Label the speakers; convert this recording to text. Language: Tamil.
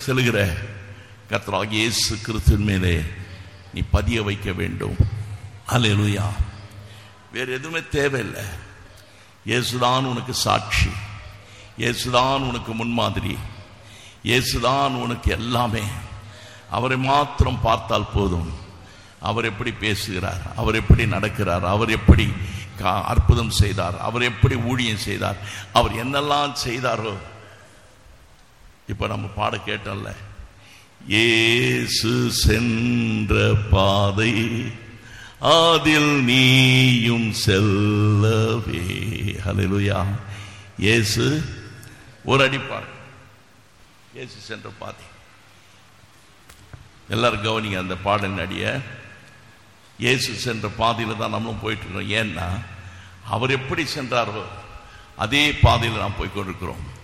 Speaker 1: செல்கிற கர்த்தராக இயேசு கிறிஸ்துவின் மேலே நீ பதிய வைக்க வேண்டும் அல்லேலூயா வேற எதுவுமே தேவையில்லை இயேசுதான் உனக்கு சாட்சி இயேசுதான் உனக்கு முன்மாதிரி இயேசுதான் உனக்கு எல்லாமே அவரை மாத்திரம் பார்த்தால் போதும் அவர் எப்படி பேசுகிறார் அவர் எப்படி நடக்கிறார் அவர் எப்படி கா- அற்புதம் செய்தார் அவர் எப்படி ஊழியம் செய்தார் அவர் என்னெல்லாம் செய்தாரோ இப்ப நம்ம பாட கேட்டோம்ல இயேசு சென்ற பாதை அதில் நீயும் செல்லவே ஹalleluya இயேசு ஒரு அடிப்பார் இயேசு சென்ற பாதை எல்லாரும் கவனிங்க அந்த பாடலின் அடிய இயேசு சென்ற பாதையில தான் நம்மளும் போயிட்டு இருக்கோம் ஏன்னா அவர் எப்படி சென்றாரோ அதே பாதையில் நாம் போய் கொண்டிருக்கிறோம்